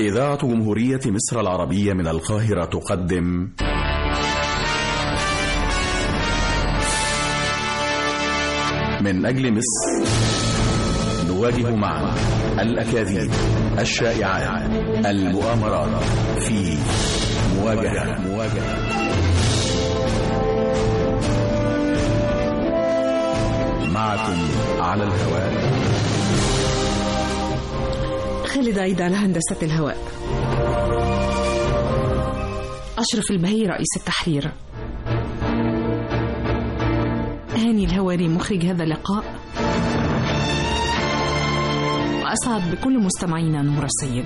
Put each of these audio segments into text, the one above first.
إذاعة جمهورية مصر العربية من القاهرة تقدم من أجل مصر نواجه معا الأكاذيب الشائعات المؤامرات في مواجهة مواجهة معكم على الهواء خالد عيد على هندسة الهواء أشرف البهي رئيس التحرير هاني الهواري مخرج هذا اللقاء وأسعد بكل مستمعينا نور السيد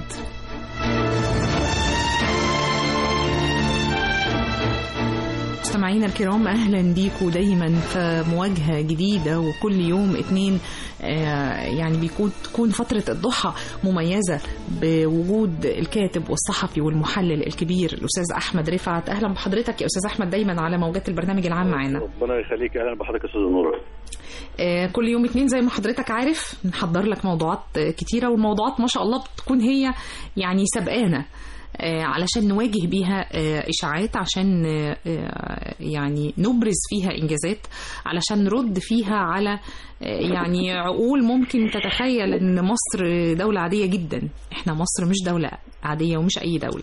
مستمعينا الكرام اهلا بيكم دايما في مواجهه جديده وكل يوم اتنين آه يعني بيكون تكون فتره الضحى مميزه بوجود الكاتب والصحفي والمحلل الكبير الاستاذ احمد رفعت اهلا بحضرتك يا استاذ احمد دايما على موجات البرنامج العام معانا ربنا يخليك اهلا بحضرتك يا استاذ نور آه كل يوم اتنين زي ما حضرتك عارف نحضر لك موضوعات كتيره والموضوعات ما شاء الله بتكون هي يعني سبقانه علشان نواجه بيها إشاعات عشان يعني نبرز فيها إنجازات علشان نرد فيها على يعني عقول ممكن تتخيل أن مصر دولة عادية جدا إحنا مصر مش دولة عادية ومش أي دولة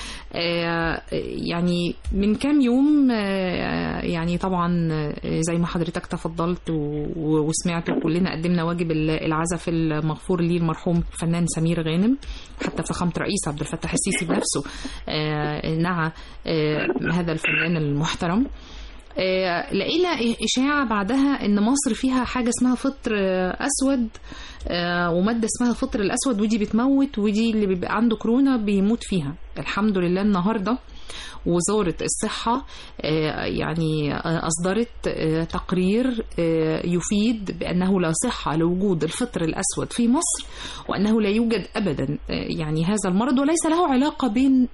يعني من كام يوم يعني طبعا زي ما حضرتك تفضلت وسمعت كلنا قدمنا واجب العزف المغفور ليه المرحوم الفنان سمير غانم حتى فخامة رئيس عبد الفتاح السيسي بنفسه نعى هذا الفنان المحترم لقينا إشاعة بعدها إن مصر فيها حاجة اسمها فطر أسود ومادة اسمها فطر الأسود ودي بتموت ودي اللي بيبقى عنده كورونا بيموت فيها الحمد لله النهاردة وزارة الصحة يعني أصدرت تقرير يفيد بأنه لا صحة لوجود الفطر الأسود في مصر وأنه لا يوجد أبدا يعني هذا المرض وليس له علاقة بين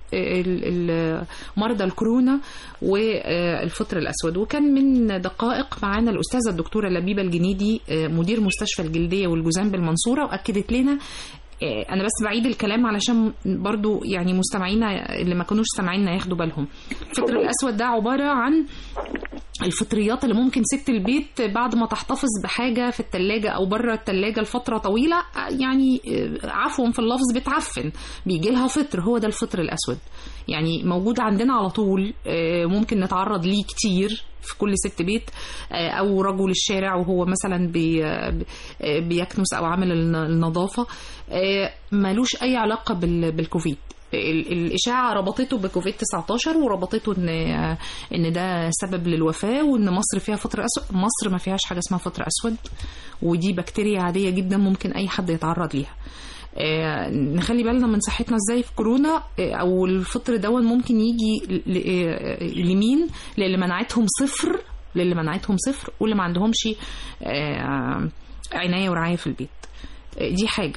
مرضى الكورونا والفطر الأسود وكان من دقائق معانا الأستاذة الدكتورة لبيبة الجنيدي مدير مستشفى الجلدية والجزام بالمنصورة وأكدت لنا انا بس بعيد الكلام علشان برضو يعني مستمعينا اللي ما كانوش سامعيننا ياخدوا بالهم الفطر الاسود ده عباره عن الفطريات اللي ممكن ست البيت بعد ما تحتفظ بحاجه في التلاجة او بره التلاجة لفتره طويله يعني عفوا في اللفظ بتعفن بيجي لها فطر هو ده الفطر الاسود يعني موجود عندنا على طول ممكن نتعرض ليه كتير في كل ست بيت او رجل الشارع وهو مثلا بي بيكنس او عامل النظافه ملوش اي علاقه بالكوفيد الإشاعة ربطته بكوفيد 19 وربطته إن إن ده سبب للوفاة وإن مصر فيها فطر أسود مصر ما فيهاش حاجة اسمها فطر أسود ودي بكتيريا عادية جدا ممكن أي حد يتعرض ليها آه نخلي بالنا من صحتنا ازاي في كورونا آه او الفطر دون ممكن يجي لمين للي مناعتهم صفر للي مناعتهم صفر واللي ما عندهمش آه عنايه ورعايه في البيت دي حاجه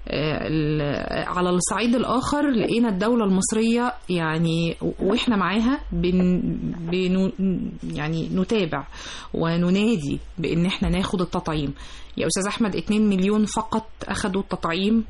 على الصعيد الاخر لقينا الدوله المصريه يعني واحنا معاها بن بن يعني نتابع وننادي بان احنا ناخد التطعيم يا استاذ احمد 2 مليون فقط اخذوا التطعيم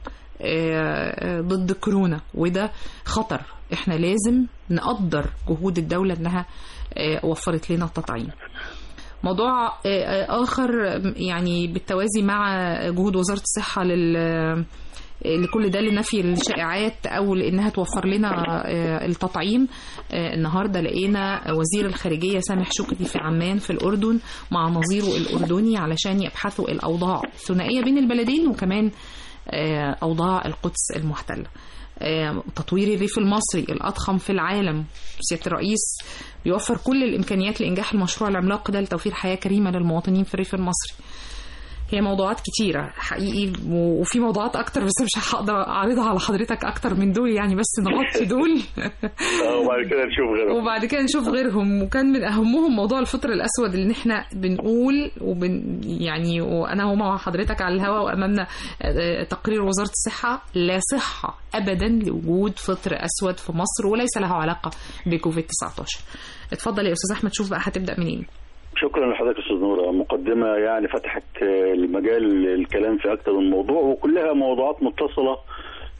ضد كورونا وده خطر احنا لازم نقدر جهود الدوله انها وفرت لنا التطعيم موضوع آخر يعني بالتوازي مع جهود وزارة الصحة لل لكل ده لنفي الشائعات او لانها توفر لنا التطعيم النهارده لقينا وزير الخارجيه سامح شكري في عمان في الاردن مع نظيره الاردني علشان يبحثوا الاوضاع الثنائيه بين البلدين وكمان اوضاع القدس المحتله تطوير الريف المصري الأضخم في العالم سيادة الرئيس بيوفر كل الإمكانيات لإنجاح المشروع العملاق ده لتوفير حياة كريمة للمواطنين في الريف المصري هي موضوعات كتيرة حقيقي وفي موضوعات أكتر بس مش هقدر أعرضها على حضرتك أكتر من دول يعني بس نغطي دول وبعد كده نشوف غيرهم وبعد كده نشوف غيرهم وكان من أهمهم موضوع الفطر الأسود اللي إحنا بنقول وبن يعني وأنا هو مع حضرتك على الهواء وأمامنا تقرير وزارة الصحة لا صحة أبدا لوجود فطر أسود في مصر وليس له علاقة بكوفيد 19 اتفضل يا أستاذ أحمد شوف بقى هتبدأ منين شكرا لحضرتك استاذ نوره مقدمه يعني فتحت المجال الكلام في اكثر من موضوع وكلها موضوعات متصله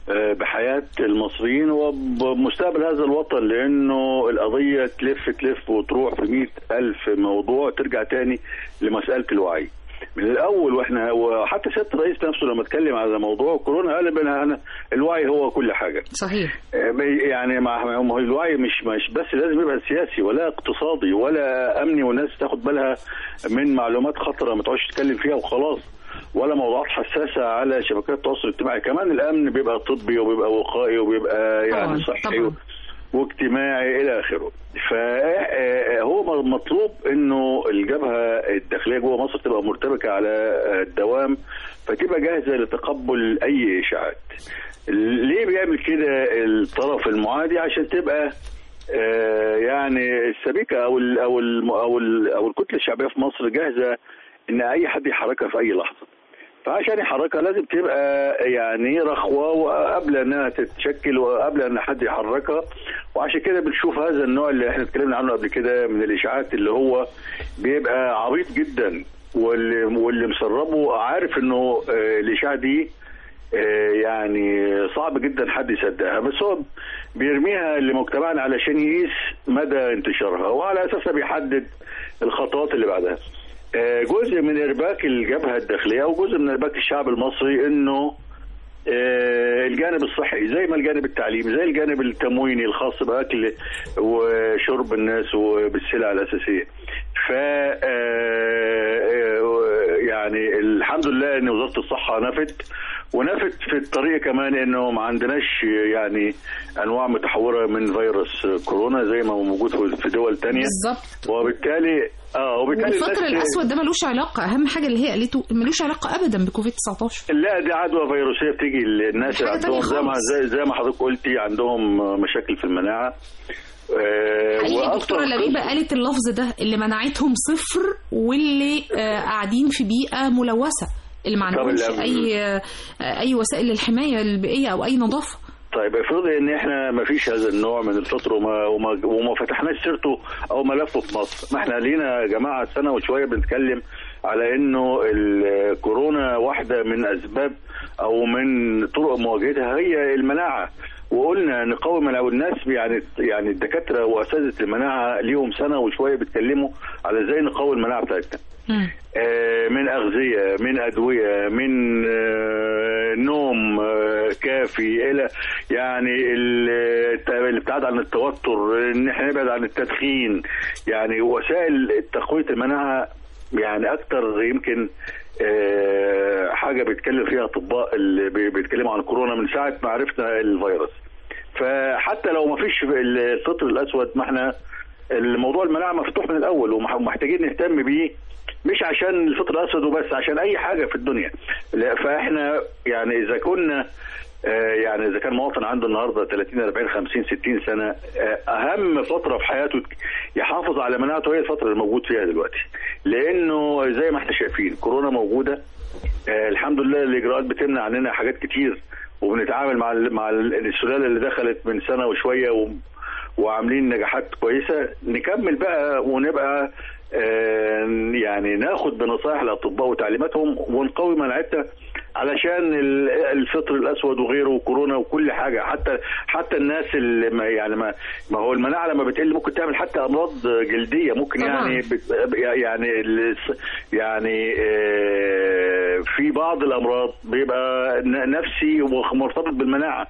آه، بحياة المصريين وبمستقبل هذا الوطن لأنه القضية تلف تلف وتروح في مئة ألف موضوع ترجع تاني لمسألة الوعي من الأول وإحنا وحتى سيادة الرئيس نفسه لما اتكلم على موضوع كورونا قال بأن أنا الوعي هو كل حاجة صحيح آه، يعني مع ما هو الوعي مش مش بس لازم يبقى سياسي ولا اقتصادي ولا امني والناس تاخد بالها من معلومات خطره ما تقعدش تتكلم فيها وخلاص ولا موضوعات حساسه على شبكات التواصل الاجتماعي كمان الامن بيبقى طبي وبيبقى وقائي وبيبقى يعني طبعاً، صحي طبعاً. واجتماعي الى اخره فهو مطلوب انه الجبهه الداخليه جوه مصر تبقى مرتبكه على الدوام فتبقى جاهزه لتقبل اي اشاعات ليه بيعمل كده الطرف المعادي عشان تبقى آه، يعني السبيكه او ال او ال او ال او الكتله الشعبيه في مصر جاهزه ان اي حد يحركها في اي لحظه فعشان يحركها لازم تبقى يعني رخوه وقبل انها تتشكل وقبل ان حد يحركها وعشان كده بنشوف هذا النوع اللي احنا اتكلمنا عنه قبل كده من الاشاعات اللي هو بيبقى عبيط جدا واللي واللي مسربه عارف انه آه، الاشاعه دي آه، يعني صعب جدا حد يصدقها بس هو بيرميها لمجتمعنا علشان يقيس مدى انتشارها وعلى اساسها بيحدد الخطوات اللي بعدها آه، جزء من ارباك الجبهه الداخليه وجزء من ارباك الشعب المصري انه آه، الجانب الصحي زي ما الجانب التعليمي زي الجانب التمويني الخاص باكل وشرب الناس وبالسلع الاساسيه ف آه، يعني الحمد لله ان وزاره الصحه نفت ونفت في الطريق كمان انه ما عندناش يعني انواع متحوره من فيروس كورونا زي ما هو موجود في دول تانية بالظبط وبالتالي اه وبالتالي والفطر الناس- الاسود ده ملوش علاقه اهم حاجه اللي هي قالته ملوش علاقه ابدا بكوفيد 19 لا دي عدوى فيروسيه بتيجي للناس اللي حاجة تانية عندهم زي ما خالص. زي, زي ما حضرتك قلتي عندهم مشاكل في المناعه آه، حقيقي وأصلاً الدكتوره لبيبه قالت اللفظ ده اللي مناعتهم صفر واللي آه، قاعدين في بيئه ملوثه اللي ما عندهمش الأول. اي آه، اي وسائل للحمايه البيئيه او اي نظافه طيب افرضي ان احنا ما فيش هذا النوع من الفطر وما وما, وما فتحناش سيرته او ملفه في مصر ما احنا لينا يا جماعه سنه وشويه بنتكلم على انه الكورونا واحده من اسباب او من طرق مواجهتها هي المناعه وقلنا نقوي مناعه والناس يعني يعني الدكاتره واساتذه المناعه ليهم سنه وشويه بيتكلموا على ازاي نقوي المناعه بتاعتنا آه، من أغذية من أدوية من آه، نوم آه، كافي إلى يعني ال- الابتعاد عن التوتر إن احنا نبعد عن التدخين يعني وسائل تقوية المناعة يعني أكتر يمكن آه، حاجة بيتكلم فيها أطباء اللي بي- بيتكلموا عن كورونا من ساعة ما عرفنا الفيروس فحتى لو ما فيش الفطر الأسود ما احنا الموضوع المناعة مفتوح من الأول ومح- ومحتاجين نهتم بيه مش عشان الفطر الاسود وبس عشان اي حاجه في الدنيا لا، فاحنا يعني اذا كنا آه، يعني اذا كان مواطن عنده النهارده 30 40 50 60 سنه آه، اهم فتره في حياته يحافظ على مناعته هي الفتره اللي موجود فيها دلوقتي لانه زي ما احنا شايفين كورونا موجوده آه، الحمد لله الاجراءات بتمنع عننا حاجات كتير وبنتعامل مع ال- مع ال- السلاله اللي دخلت من سنه وشويه و وعاملين نجاحات كويسه نكمل بقى ونبقى آه، يعني ناخد بنصائح الاطباء وتعليماتهم ونقوي مناعتنا علشان ال- الفطر الاسود وغيره وكورونا وكل حاجه حتى حتى الناس اللي ما يعني ما, ما هو المناعه لما بتقل ممكن تعمل حتى امراض جلديه ممكن طبعاً. يعني بت- يعني ال- يعني آه، في بعض الامراض بيبقى ن- نفسي ومرتبط بالمناعه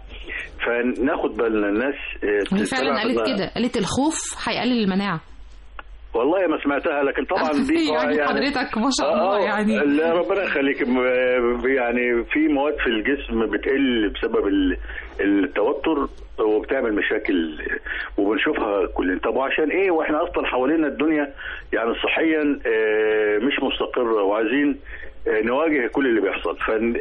فناخد بالنا الناس آه، هي فعلا تتبع قالت بقى. كده قالت الخوف هيقلل المناعه والله ما سمعتها لكن طبعا دي يعني حضرتك ما شاء الله آه، يعني لا ربنا يخليك م- يعني في مواد في الجسم بتقل بسبب ال- التوتر وبتعمل مشاكل وبنشوفها كل طب وعشان ايه واحنا اصلا حوالينا الدنيا يعني صحيا آه، مش مستقره وعايزين آه، نواجه كل اللي بيحصل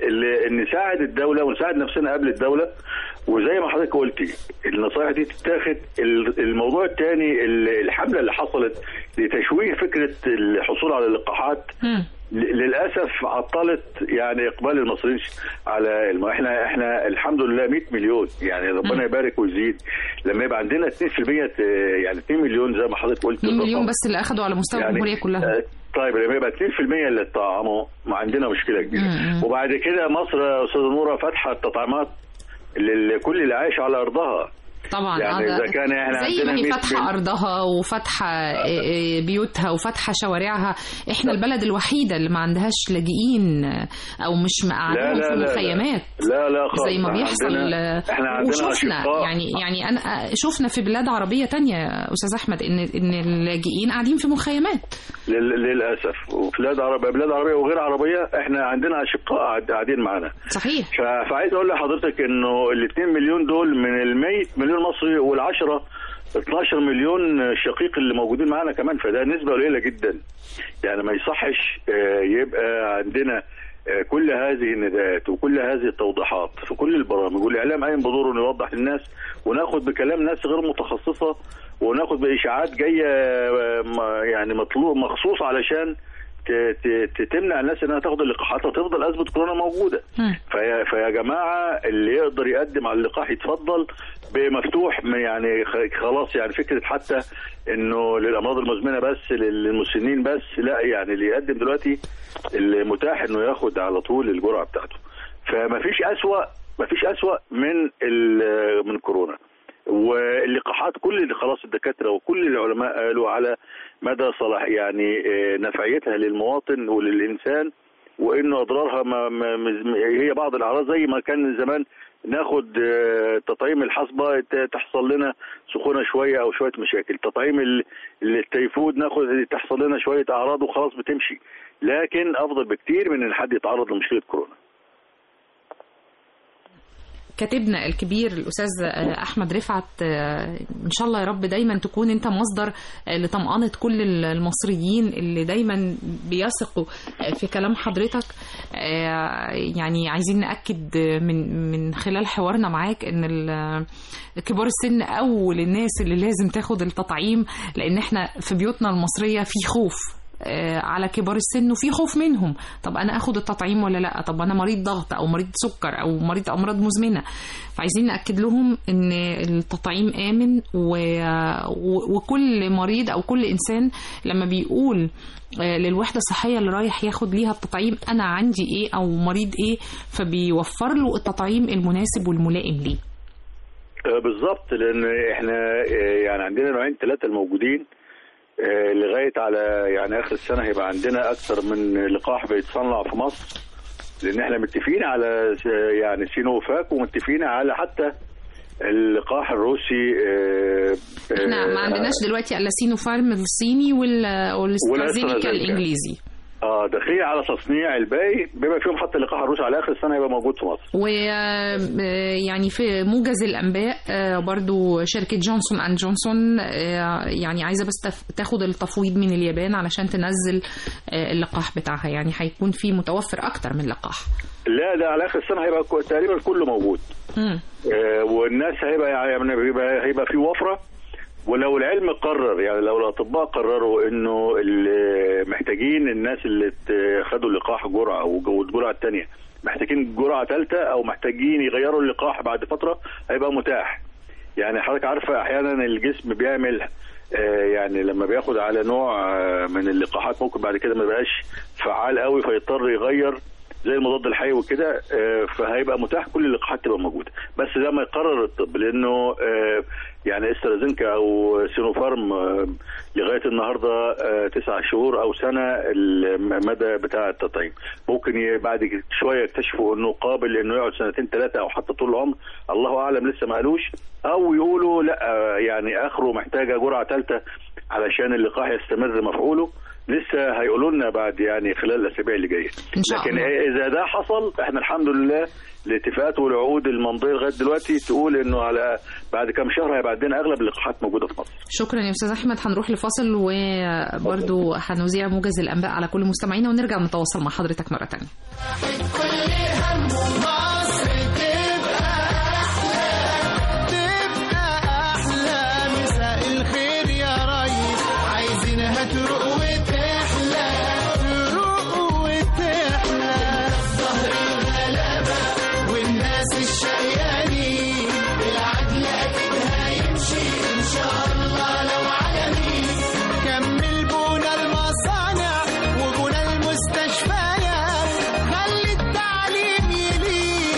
فنساعد الدوله ونساعد نفسنا قبل الدوله وزي ما حضرتك قلتي النصائح دي تتاخد ال- الموضوع الثاني الحمله اللي حصلت لتشويه فكره الحصول على اللقاحات مم. ل- للاسف عطلت يعني اقبال المصريين على الم... احنا احنا الحمد لله 100 مليون يعني ربنا يبارك ويزيد لما يبقى عندنا 2% ت- يعني 2 مليون زي ما حضرتك قلت 2 مليون الرقم. بس اللي اخدوا على مستوى الجمهوريه كلها آه، طيب لما يبقى 2% اللي اتطعموا ما عندنا مشكله كبيره مم. وبعد كده مصر يا استاذه نوره فاتحه التطعيمات لكل اللي عايش على ارضها طبعا يعني آه، ده إذا كان إحنا زي ما عندنا هي 100 فاتحه بنت- ارضها وفاتحه آه، آه، بيوتها وفاتحه شوارعها احنا البلد الوحيده اللي ما عندهاش لاجئين آه، او مش لا مقعدين لا في لا مخيمات لا لا خالص زي ما إحنا بيحصل عندنا آه، احنا عندنا وشفنا أشقاء يعني يعني انا آه، شفنا في بلاد عربيه تانية يا استاذ احمد ان ان اللاجئين قاعدين في مخيمات لل- للاسف وفي بلاد عربيه بلاد عربيه وغير عربيه احنا عندنا اشقاء قاعد- قاعدين معانا صحيح ف- فعايز اقول لحضرتك انه ال 2 مليون دول من ال 100 مليون مصري وال10 12 مليون شقيق اللي موجودين معانا كمان فده نسبه قليله جدا يعني ما يصحش آه، يبقى عندنا آه، كل هذه النداءات وكل هذه التوضيحات في كل البرامج والاعلام قايم بدوره انه يوضح للناس وناخد بكلام ناس غير متخصصه وناخد باشاعات جايه آه، م- يعني مطلوب مخصوص علشان ت- ت- ت- تمنع الناس انها تاخد اللقاحات وتفضل ازمه كورونا موجوده مم. فيا فيا جماعه اللي يقدر يقدم على اللقاح يتفضل بمفتوح من يعني خ- خلاص يعني فكره حتى انه للامراض المزمنه بس للمسنين بس لا يعني اللي يقدم دلوقتي المتاح انه ياخد على طول الجرعه بتاعته فما فيش اسوأ ما فيش اسوأ من ال- من كورونا واللقاحات كل اللي خلاص الدكاتره وكل العلماء قالوا على مدى صلاح يعني آه، نفعيتها للمواطن وللانسان وانه اضرارها ما ما ما- هي بعض الاعراض زي ما كان زمان ناخد آه، تطعيم الحصبه ت- تحصل لنا سخونه شويه او شويه مشاكل تطعيم ال- التيفود ناخد تحصل لنا شويه اعراض وخلاص بتمشي لكن افضل بكتير من ان حد يتعرض لمشكله كورونا كاتبنا الكبير الاستاذ آه، احمد رفعت آه، ان شاء الله يا رب دايما تكون انت مصدر آه، لطمانه كل المصريين اللي دايما بيثقوا آه، في كلام حضرتك آه، يعني عايزين ناكد من من خلال حوارنا معاك ان ال- كبار السن اول الناس اللي لازم تاخد التطعيم لان احنا في بيوتنا المصريه في خوف آه، على كبار السن وفي خوف منهم طب انا اخد التطعيم ولا لا طب انا مريض ضغط او مريض سكر او مريض امراض مزمنه فعايزين ناكد لهم ان التطعيم امن و... و... وكل مريض او كل انسان لما بيقول آه، للوحده الصحيه اللي رايح ياخد ليها التطعيم انا عندي ايه او مريض ايه فبيوفر له التطعيم المناسب والملائم ليه آه، بالظبط لان احنا آه، يعني عندنا نوعين ثلاثه الموجودين آه، لغايه على يعني اخر السنه هيبقى عندنا اكثر من لقاح بيتصنع في مصر لان احنا متفقين على س- يعني سينوفاك ومتفقين على حتى اللقاح الروسي آه، احنا ما آه، عندناش دلوقتي الا سينوفارم الصيني وال- والاسترازينيكا والأسترازينيكا. الانجليزي اه داخلين على تصنيع الباقي بما فيهم حتى اللقاح الروسي على اخر السنه هيبقى موجود في مصر ويعني في موجز الانباء آه، برضو شركه جونسون اند جونسون آه، يعني عايزه بس تف- تاخد التفويض من اليابان علشان تنزل آه، اللقاح بتاعها يعني هيكون في متوفر اكتر من لقاح لا ده على اخر السنه هيبقى كو- تقريبا كله موجود مم. آه، والناس هيبقى يعني هيبقى, هيبقى في وفره ولو العلم قرر يعني لو الاطباء قرروا انه اللي محتاجين الناس اللي ت- خدوا اللقاح جرعه والجرعه الثانيه محتاجين جرعه ثالثه او محتاجين يغيروا اللقاح بعد فتره هيبقى متاح يعني حضرتك عارفه احيانا الجسم بيعمل آه، يعني لما بياخد على نوع آه، من اللقاحات ممكن بعد كده ما يبقاش فعال قوي فيضطر يغير زي المضاد الحيوي وكده آه، فهيبقى متاح كل اللقاحات تبقى موجوده بس ده ما يقرر الطب لانه آه، يعني استرازينكا او سينوفارم آه، لغايه النهارده آه، تسع شهور او سنه المدى بتاع التطعيم ممكن ي- بعد كده شويه يكتشفوا انه قابل انه يقعد سنتين ثلاثه او حتى طول العمر الله اعلم لسه ما قالوش او يقولوا لا آه، يعني اخره محتاجه جرعه ثالثه علشان اللقاح يستمر مفعوله لسه هيقولوا لنا بعد يعني خلال الاسابيع اللي جايه إن شاء لكن الله. اذا ده حصل احنا الحمد لله الاتفاقات والعقود الممضيه لغايه دلوقتي تقول انه على بعد كام شهر هيبقى عندنا اغلب اللقاحات موجوده في مصر شكرا يا استاذ احمد هنروح لفاصل وبرضو هنذيع موجز الانباء على كل مستمعينا ونرجع نتواصل مع حضرتك مره تانية تبقى أحلى مساء الخير يا ريس عايزينها تروق وتحلى تروق وتحلى ظهر الغلابة والناس الشقيانين العدل أكيد هيمشي إن شاء الله لو عجبي كمل بونا المصانع وبونا المستشفيات خلي التعليم يليق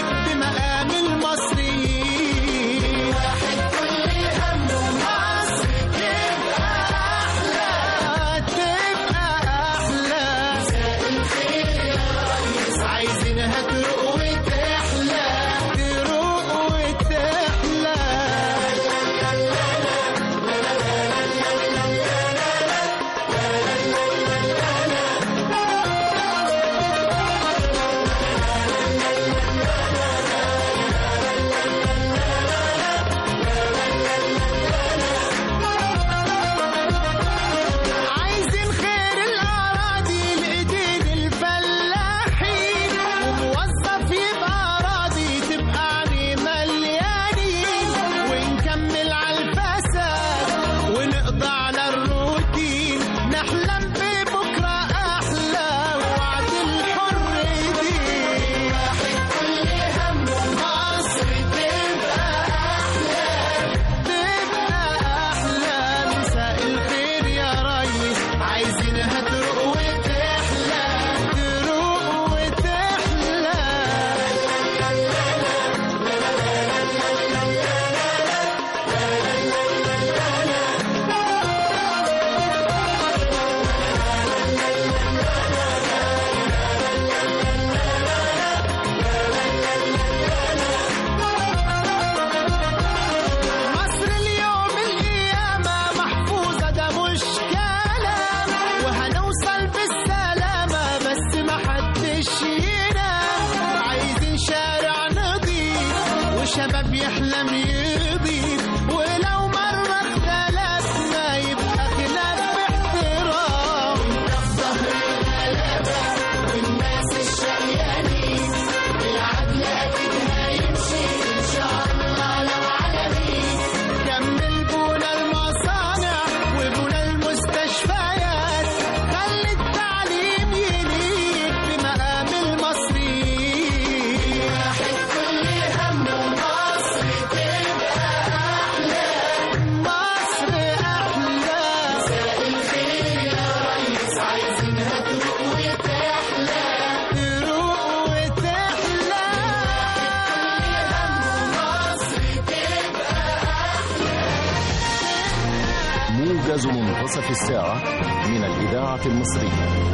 موجز منتصف الساعة من الإذاعة المصرية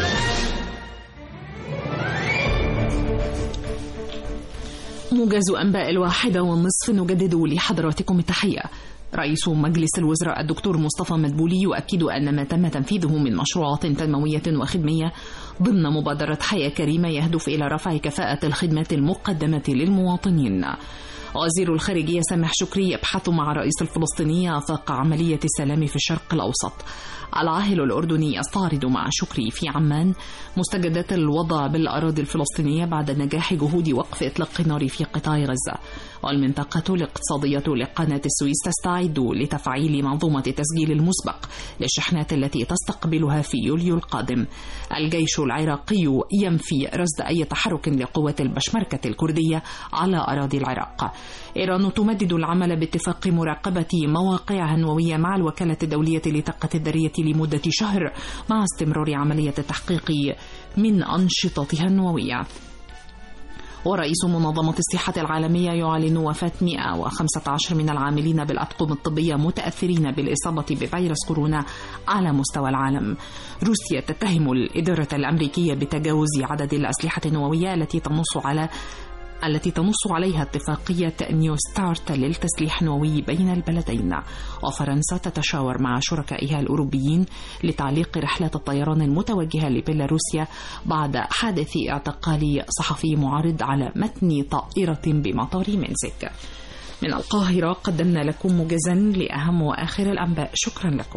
موجز أنباء الواحدة والنصف نجدد لحضراتكم التحية رئيس مجلس الوزراء الدكتور مصطفى مدبولي يؤكد أن ما تم تنفيذه من مشروعات تنموية وخدمية ضمن مبادرة حياة كريمة يهدف إلى رفع كفاءة الخدمات المقدمة للمواطنين وزير الخارجية سامح شكري يبحث مع الرئيس الفلسطيني آفاق عملية السلام في الشرق الأوسط العاهل الأردني يستعرض مع شكري في عمان مستجدات الوضع بالأراضي الفلسطينية بعد نجاح جهود وقف إطلاق النار في قطاع غزة والمنطقة الاقتصادية لقناة السويس تستعد لتفعيل منظومة التسجيل المسبق للشحنات التي تستقبلها في يوليو القادم الجيش العراقي ينفي رصد أي تحرك لقوات البشمركة الكردية على أراضي العراق إيران تمدد العمل باتفاق مراقبة مواقعها النووية مع الوكالة الدولية للطاقة الذرية لمدة شهر مع استمرار عملية التحقيق من أنشطتها النووية ورئيس منظمة الصحة العالمية يعلن وفاة 115 من العاملين بالأطقم الطبية متأثرين بالإصابة بفيروس كورونا على مستوى العالم. روسيا تتهم الإدارة الأمريكية بتجاوز عدد الأسلحة النووية التي تنص على التي تنص عليها اتفاقية نيو ستارت للتسليح النووي بين البلدين وفرنسا تتشاور مع شركائها الأوروبيين لتعليق رحلات الطيران المتوجهة لبيلاروسيا بعد حادث اعتقال صحفي معارض على متن طائرة بمطار منسك من القاهرة قدمنا لكم موجزا لأهم وآخر الأنباء شكرا لكم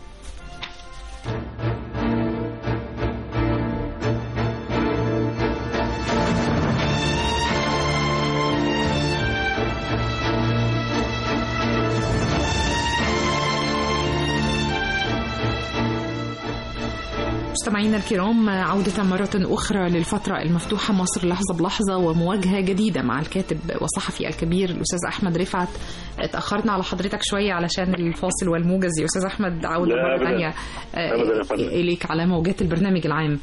مستمعينا الكرام عودة مرة أخرى للفترة المفتوحة مصر لحظة بلحظة ومواجهة جديدة مع الكاتب والصحفي الكبير الأستاذ أحمد رفعت تأخرنا على حضرتك شوية علشان الفاصل والموجز يا أستاذ أحمد عودة لا مرة أبداً. ثانية أبداً يا فندم. إليك على موجات البرنامج العام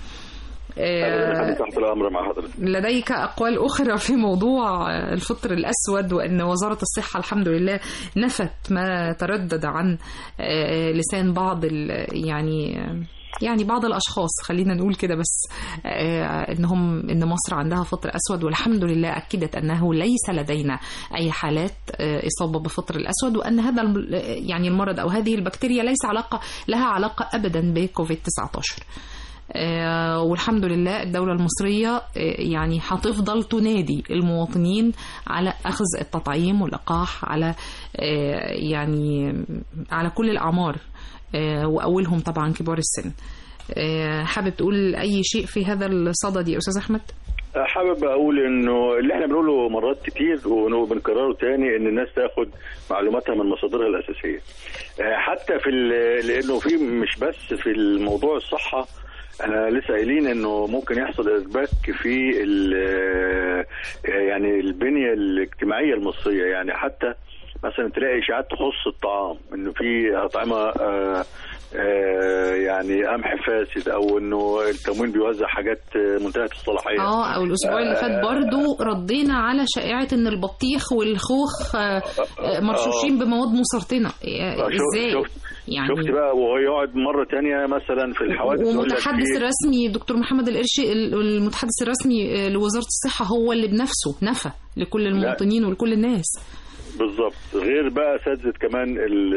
أنا تحت الأمر مع حضرتك لديك أقوال أخرى في موضوع الفطر الأسود وأن وزارة الصحة الحمد لله نفت ما تردد عن آه، لسان بعض ال- يعني يعني بعض الاشخاص خلينا نقول كده بس آه، انهم ان مصر عندها فطر اسود والحمد لله اكدت انه ليس لدينا اي حالات آه، اصابه بفطر الاسود وان هذا الم- يعني المرض او هذه البكتيريا ليس علاقه لها علاقه ابدا بكوفيد 19 آه، والحمد لله الدولة المصرية آه، يعني هتفضل تنادي المواطنين على أخذ التطعيم واللقاح على آه، يعني على كل الأعمار آه، وأولهم طبعا كبار السن آه، حابب تقول أي شيء في هذا الصدد يا أستاذ أحمد؟ حابب اقول انه اللي احنا بنقوله مرات كتير وبنكرره تاني ان الناس تاخد معلوماتها من مصادرها الاساسيه آه، حتى في ال- لانه في مش بس في الموضوع الصحه انا لسه قايلين انه ممكن يحصل ارباك في ال- آه، يعني البنيه الاجتماعيه المصريه يعني حتى مثلا تلاقي اشاعات تخص الطعام انه في اطعمه آه، آه، يعني قمح فاسد او انه التموين بيوزع حاجات آه، منتهيه الصلاحيه اه او الاسبوع اللي فات برضو ردينا على شائعه ان البطيخ والخوخ آه، آه، مرشوشين بمواد مسرطنه آه، آه، شوف- ازاي شفت يعني شفت بقى وهو يقعد مره تانية مثلا في الحوادث يقول لك ومتحدث في- الرسمي دكتور محمد القرشي ال- المتحدث الرسمي آه، لوزاره الصحه هو اللي بنفسه نفى لكل المواطنين ولكل الناس بالظبط غير بقى اساتذه كمان ال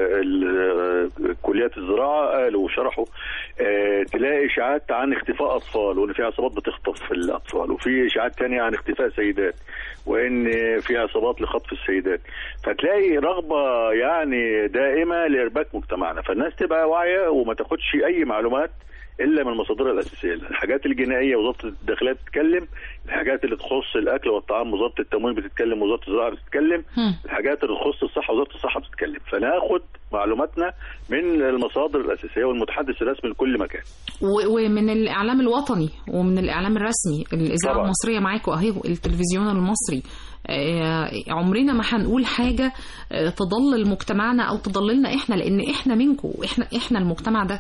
ال كليات الزراعه قالوا وشرحوا آه، تلاقي اشاعات عن اختفاء اطفال وان في عصابات بتخطف الاطفال وفي اشاعات تانية عن اختفاء سيدات وان في عصابات لخطف السيدات فتلاقي رغبه يعني دائمه لارباك مجتمعنا فالناس تبقى واعيه وما تاخدش اي معلومات الا من مصادرها الاساسيه الحاجات الجنائيه وزاره الداخليه بتتكلم الحاجات اللي تخص الاكل والطعام وزاره التموين بتتكلم وزاره الزراعه بتتكلم هم. الحاجات اللي تخص الصحه وزاره الصحه بتتكلم فناخد معلوماتنا من المصادر الاساسيه والمتحدث الرسمي لكل مكان و- ومن الاعلام الوطني ومن الاعلام الرسمي الاذاعه طبعا. المصريه معاكم اهي التلفزيون المصري آه، عمرنا ما هنقول حاجه آه، تضلل مجتمعنا او تضللنا احنا لان احنا منكم احنا احنا المجتمع ده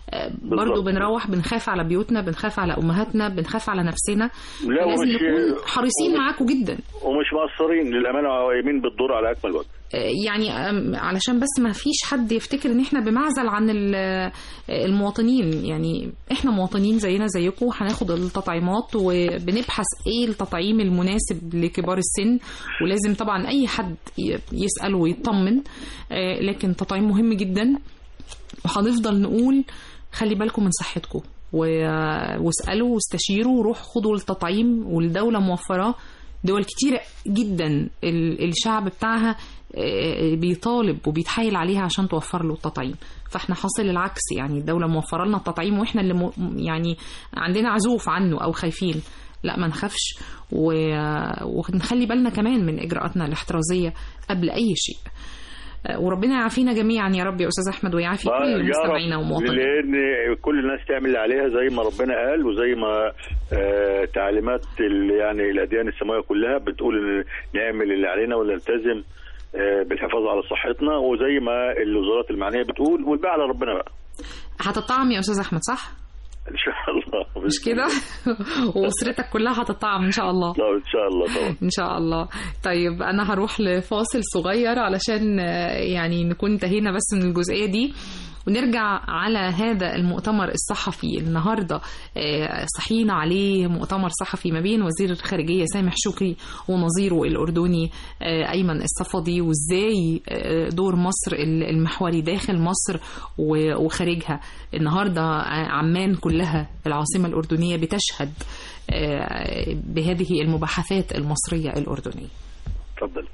آه، برضو بالظبط. بنروح بنخاف على بيوتنا بنخاف على امهاتنا بنخاف على نفسنا لا لازم ومش نكون حريصين ومش- معاكم جدا ومش مقصرين للامانه قايمين بالدور على اكمل وجه يعني أم، علشان بس ما فيش حد يفتكر ان احنا بمعزل عن ال- المواطنين يعني احنا مواطنين زينا زيكم هناخد التطعيمات وبنبحث ايه التطعيم المناسب لكبار السن ولازم طبعا اي حد ي- يسأل ويطمن آه، لكن التطعيم مهم جدا وهنفضل نقول خلي بالكم من صحتكم و- واسألوا واستشيروا وروحوا خدوا التطعيم والدولة موفراه دول كتيرة جدا ال- الشعب بتاعها آه، بيطالب وبيتحايل عليها عشان توفر له التطعيم فاحنا حاصل العكس يعني الدولة موفرة لنا التطعيم واحنا اللي م- يعني عندنا عزوف عنه او خايفين لا ما نخافش و- ونخلي بالنا كمان من اجراءاتنا الاحترازية قبل اي شيء آه، وربنا يعافينا جميعا يا رب يا استاذ احمد ويعافي آه، كل يا رب، مستمعينا ومواطنينا لان كل الناس تعمل اللي عليها زي ما ربنا قال وزي ما آه تعليمات ال- يعني الاديان السماويه كلها بتقول ان نعمل اللي علينا ونلتزم آه بالحفاظ على صحتنا وزي ما الوزارات المعنيه بتقول والباقي على ربنا بقى هتطعم يا استاذ احمد صح ان شاء الله مش كده واسرتك كلها هتطعم ان شاء الله لا ان شاء الله طبعا ان شاء الله طيب انا هروح لفاصل صغير علشان آه، يعني نكون انتهينا بس من الجزئيه دي ونرجع على هذا المؤتمر الصحفي النهارده آه، صحينا عليه مؤتمر صحفي ما بين وزير الخارجيه سامح شكري ونظيره الاردني آه، ايمن الصفدي وازاي آه، دور مصر المحوري داخل مصر و- وخارجها النهارده آه، عمان كلها العاصمه الاردنيه بتشهد آه، بهذه المباحثات المصريه الاردنيه اتفضل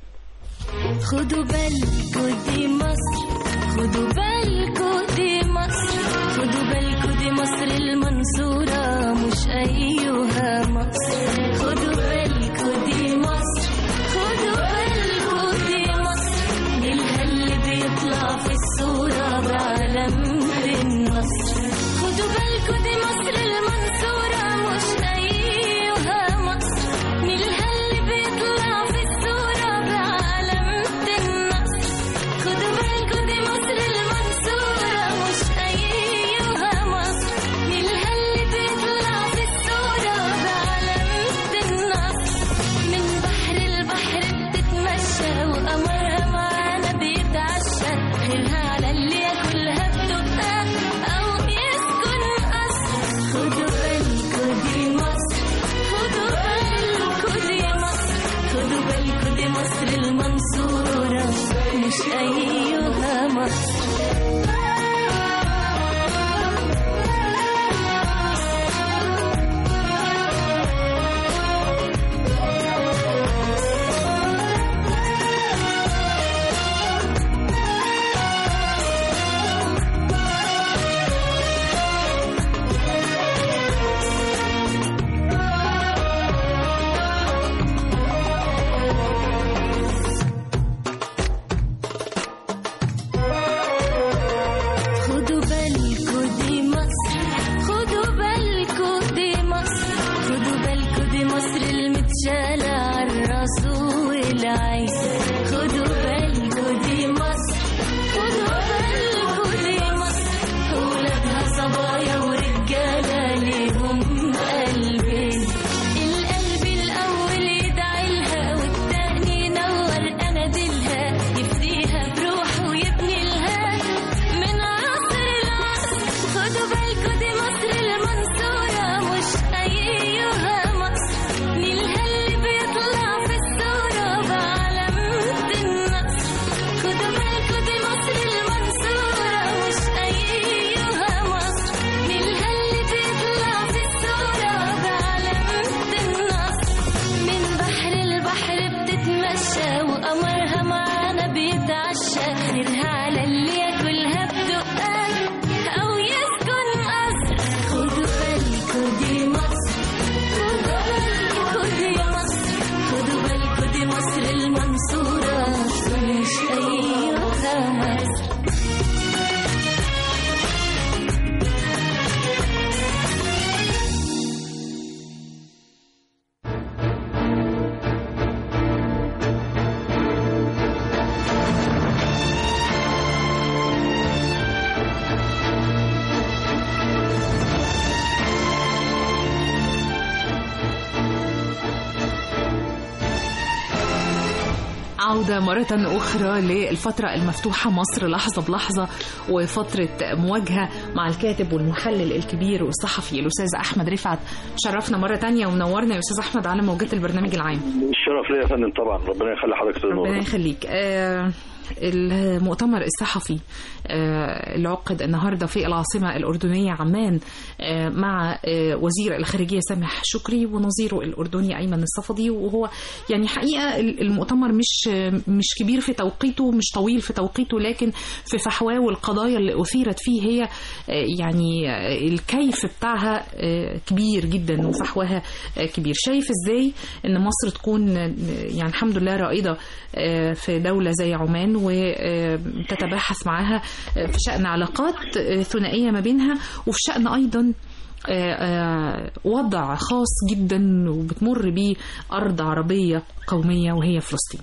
خدوا بالكوا دي مصر خدوا بالكوا دي مصر خدوا بالكوا دي مصر المنصورة مش أيها مصر خدوا بالكوا دي مصر خدوا بالكوا دي مصر نيلها اللي بيطلع في الصورة بعلامة النصر خدوا بالكوا دي مصر المنصورة مش أيها مصر نيلها اللي بيطلع في الصورة بعلامة النصر خدوا بالكوا دي مصر المنصورة مش أيها مصر نيلها اللي بيطلع في الصورة بعلامة النصر من بحر البحر بتتمشى وقمرها معانا بيتعشى خيرها على اللي ياكلها بدقها أو يسكن قصر خدوا بالكوا دي مصر خدوا بالكوا دي مصر خدوا بالكوا دي مصر المنصورة مش أيها مصر خدوا بالكوا دي مصر خدوا بالكوا دي مصر خدوا بالكوا دي مصر المتشالة عالراس والعين خدوا بالكوا دي مصر خدوا بالكوا دي مصر ولادها صبايا ورجالة ليهم قلبين القلب الأول يدعي لها والتاني ينور أناديلها يفديها بروحه ويبني لها من عصر العصر خدوا بالكوا دي مصر المنصورة مش أيها مصر نيلها اللي بيطلع في الصورة بعلامة النصر خدوا بالكوا دي مصر المنصورة مش أيها مصر نيلها اللي بيطلع في الصورة بعلامة النصر من بحر البحر بتتمشى وقمرها معانا بيتعشى خيرها على اللي ياكلها بدقها أو يسكن قصر خدوا بالكوا دي مصر خدوا بالكوا دي مصر خدوا بالكوا دي مصر المنصورة مش أيها مصر عودة مرة أخرى للفترة المفتوحة مصر لحظة بلحظة وفترة مواجهة مع الكاتب والمحلل الكبير والصحفي الأستاذ أحمد رفعت شرفنا مرة تانية ومنورنا يا أستاذ أحمد على موجات البرنامج العام الشرف ليا يا فندم طبعا ربنا يخلي حضرتك استاذ نور ربنا يخليك آه المؤتمر الصحفي آه اللي عقد النهارده في العاصمه الاردنيه عمان آه مع آه وزير الخارجيه سامح شكري ونظيره الاردني ايمن الصفدي وهو يعني حقيقه المؤتمر مش مش كبير في توقيته مش طويل في توقيته لكن في فحواه والقضايا اللي اثيرت فيه هي آه يعني آه الكيف بتاعها آه كبير جدا وفحواها آه كبير شايف ازاي ان مصر تكون آه يعني الحمد لله رائده آه في دوله زي عمان وتتباحث معها في شأن علاقات ثنائية ما بينها وفي شأن أيضا وضع خاص جدا وبتمر بيه أرض عربية قومية وهي فلسطين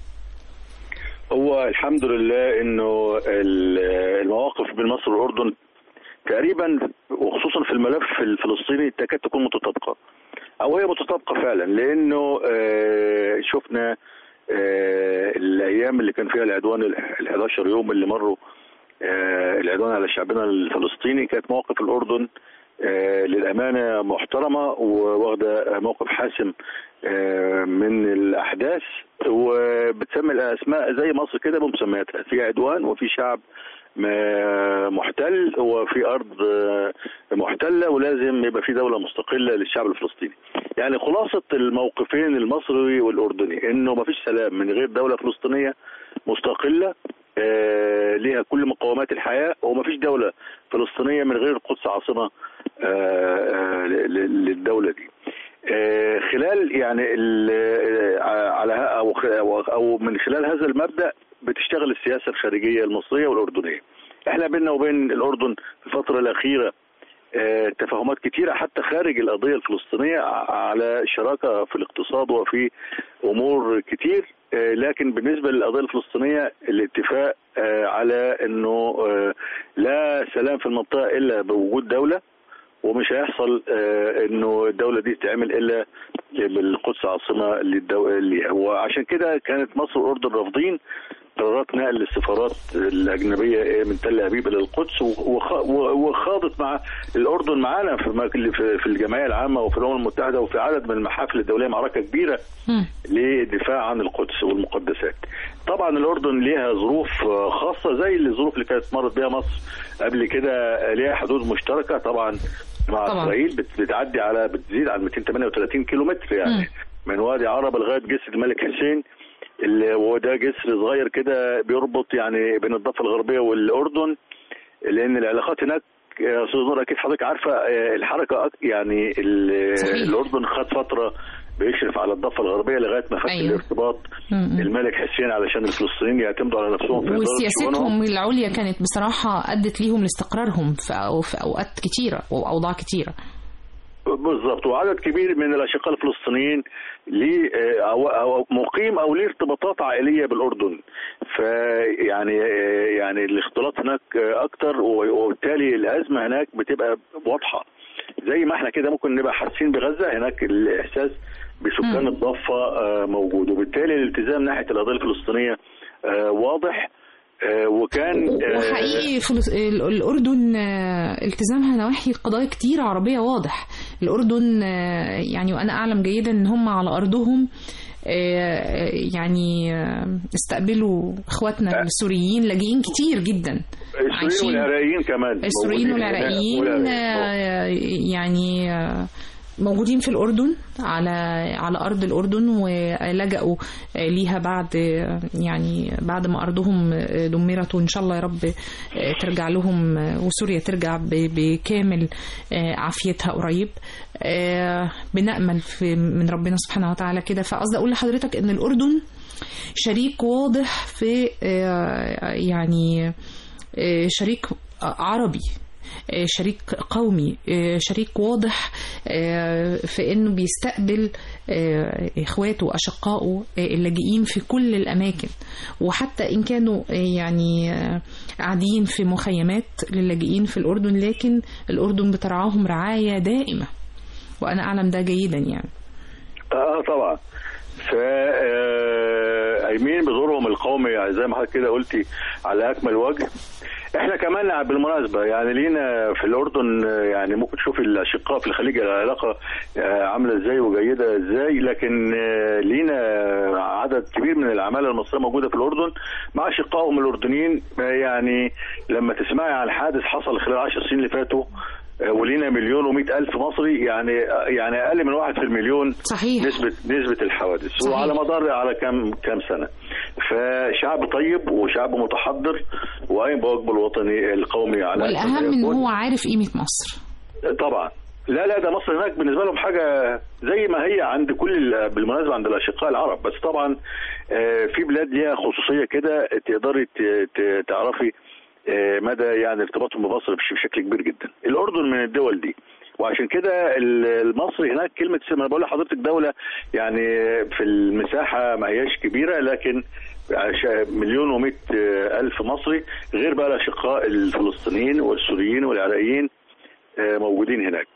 هو الحمد لله انه المواقف بين مصر والاردن تقريبا وخصوصا في الملف الفلسطيني تكاد تكون متطابقه او هي متطابقه فعلا لانه شفنا آه الايام اللي كان فيها العدوان ال 11 يوم اللي مروا آه العدوان على شعبنا الفلسطيني كانت موقف الاردن آه للامانه محترمه وواخده موقف حاسم من الاحداث وبتسمي الاسماء زي مصر كده بمسمياتها في عدوان وفي شعب محتل وفي ارض محتله ولازم يبقى في دوله مستقله للشعب الفلسطيني. يعني خلاصه الموقفين المصري والاردني انه ما فيش سلام من غير دوله فلسطينيه مستقله آه ليها كل مقومات الحياه وما فيش دوله فلسطينيه من غير القدس عاصمه آه آه للدوله دي. خلال يعني على او او من خلال هذا المبدا بتشتغل السياسه الخارجيه المصريه والاردنيه. احنا بيننا وبين الاردن في الفتره الاخيره اه تفاهمات كتيره حتى خارج القضيه الفلسطينيه على شراكه في الاقتصاد وفي امور كتير اه لكن بالنسبه للقضيه الفلسطينيه الاتفاق اه على انه لا سلام في المنطقه الا بوجود دوله ومش هيحصل انه الدوله دي تتعمل الا بالقدس عاصمه ليها وعشان كده كانت مصر والاردن رافضين قرارات نقل السفارات الاجنبيه من تل ابيب الى القدس وخاضت مع الاردن معانا في في الجمعيه العامه وفي الامم المتحده وفي عدد من المحافل الدوليه معركه كبيره للدفاع عن القدس والمقدسات. طبعا الاردن ليها ظروف خاصه زي الظروف اللي كانت مرت بها مصر قبل كده ليها حدود مشتركه طبعا مع طبعا. اسرائيل بتعدي على بتزيد عن 238 كيلو متر يعني م. من وادي عرب لغايه جسر الملك حسين وده جسر صغير كده بيربط يعني بين الضفه الغربيه والاردن لان العلاقات هناك يا استاذ نور اكيد حضرتك عارفه الحركه يعني الاردن خد فتره بيشرف على الضفه الغربيه لغايه ما فك أيوه. الارتباط م-م. الملك حسين علشان الفلسطينيين يعتمدوا على نفسهم في وسياستهم العليا كانت بصراحه ادت ليهم لاستقرارهم في, أو في اوقات كتيره واوضاع كتيره بالظبط وعدد كبير من الاشقاء الفلسطينيين ليه أو, او مقيم او ليه ارتباطات عائليه بالاردن فيعني يعني الاختلاط هناك اكتر وبالتالي الازمه هناك بتبقى واضحه زي ما احنا كده ممكن نبقى حاسين بغزه هناك الاحساس بسكان الضفه موجود وبالتالي الالتزام ناحيه القضيه الفلسطينيه واضح وكان وحقيقي فلس... الأردن التزامها نواحي قضايا كتير عربية واضح الأردن يعني وأنا أعلم جيدا أن هم على أرضهم يعني استقبلوا اخواتنا السوريين لاجئين كتير جدا السوريين والعراقيين كمان السوريين والعراقيين يعني موجودين في الأردن على على أرض الأردن ولجأوا ليها بعد يعني بعد ما أرضهم دمرت وإن شاء الله يا رب ترجع لهم وسوريا ترجع بكامل عافيتها قريب بنأمل في من ربنا سبحانه وتعالى كده فقصدي أقول لحضرتك إن الأردن شريك واضح في يعني شريك عربي شريك قومي شريك واضح في انه بيستقبل اخواته واشقائه اللاجئين في كل الاماكن وحتى ان كانوا يعني قاعدين في مخيمات للاجئين في الاردن لكن الاردن بترعاهم رعايه دائمه وانا اعلم ده جيدا يعني اه طبعا ف قايمين بدورهم القومي يعني زي ما حضرتك كده قلتي على اكمل وجه احنا كمان بالمناسبه يعني لينا في الاردن آه، يعني ممكن تشوف الاشقاء في الخليج العلاقه آه، عامله ازاي وجيده ازاي لكن آه، لينا عدد كبير من العماله المصريه موجوده في الاردن مع اشقائهم الاردنيين آه، يعني لما تسمعي عن حادث حصل خلال 10 سنين اللي فاتوا آه، ولينا مليون ومئة ألف مصري يعني يعني أقل من واحد في المليون صحيح نسبة نسبة الحوادث صحيح. وعلى مدار على كم كم سنة فشعب طيب وشعب متحضر وقايم بواجبه الوطني القومي على والاهم أكمل ان وجه. هو عارف قيمه مصر طبعا لا لا ده مصر هناك بالنسبه لهم حاجه زي ما هي عند كل ال- بالمناسبه عند الاشقاء العرب بس طبعا آه، في بلاد ليها خصوصيه كده تقدري ت- ت- تعرفي آه، مدى يعني ارتباطهم بمصر بش- بشكل كبير جدا الاردن من الدول دي وعشان كده ال- المصري هناك كلمه ما انا بقول لحضرتك دوله يعني في المساحه ما هياش كبيره لكن عش- مليون ومئة ألف مصري غير بقى الأشقاء الفلسطينيين والسوريين والعراقيين آه، موجودين هناك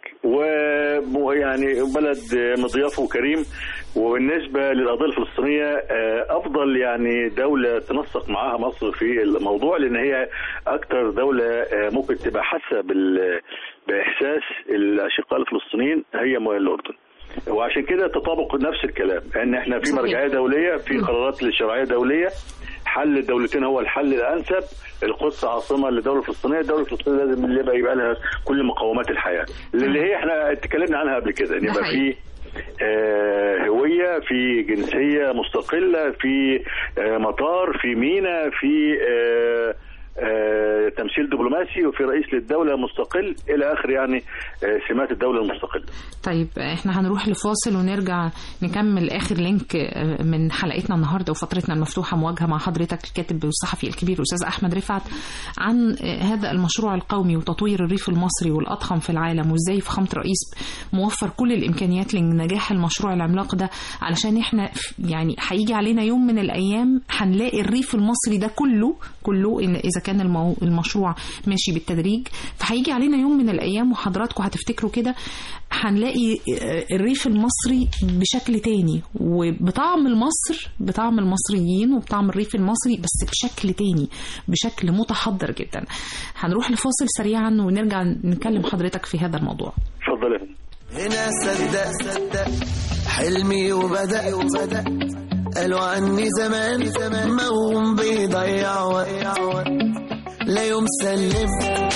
ويعني بلد آه، مضياف وكريم وبالنسبة للقضية الفلسطينية آه، أفضل يعني دولة تنسق معاها مصر في الموضوع لأن هي أكثر دولة آه، ممكن تبقى حاسة بال- بإحساس الأشقاء الفلسطينيين هي م- الأردن وعشان كده تطابق نفس الكلام ان احنا في صحيح. مرجعيه دوليه في قرارات للشرعيه دوليه حل الدولتين هو الحل الانسب القدس عاصمه للدوله الفلسطينيه الدوله الفلسطينيه لازم يبقى يبقى لها كل مقومات الحياه اللي هي احنا اتكلمنا عنها قبل كده ان ده يبقى حقيقي. في آه، هويه في جنسيه مستقله في آه، مطار في ميناء في آه، آه، تمثيل دبلوماسي وفي رئيس للدوله مستقل الى اخر يعني آه، سمات الدوله المستقله طيب احنا هنروح لفاصل ونرجع نكمل اخر لينك آه، من حلقتنا النهارده وفترتنا المفتوحه مواجهه مع حضرتك الكاتب والصحفي الكبير استاذ احمد رفعت عن آه، هذا المشروع القومي وتطوير الريف المصري والاضخم في العالم وازاي فخامه رئيس موفر كل الامكانيات لنجاح المشروع العملاق ده علشان احنا ف- يعني هيجي علينا يوم من الايام هنلاقي الريف المصري ده كله كله إن اذا كان المو المشروع ماشي بالتدريج فهيجي علينا يوم من الايام وحضراتكم هتفتكروا كده هنلاقي آه، الريف المصري بشكل تاني وبطعم المصر بطعم المصريين وبطعم الريف المصري بس بشكل تاني بشكل متحضر جدا هنروح لفاصل سريعا ونرجع نكلم حضرتك في هذا الموضوع اتفضل يا فندم. هنا صدق صدق حلمي وبدأ وبدأ قالوا عني زمان زمان موهوم بيضيع وقت لا يوم سلم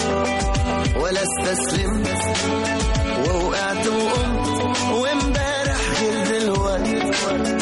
ولا استسلم ووقعت وقمت وامبارح غير دلوقتي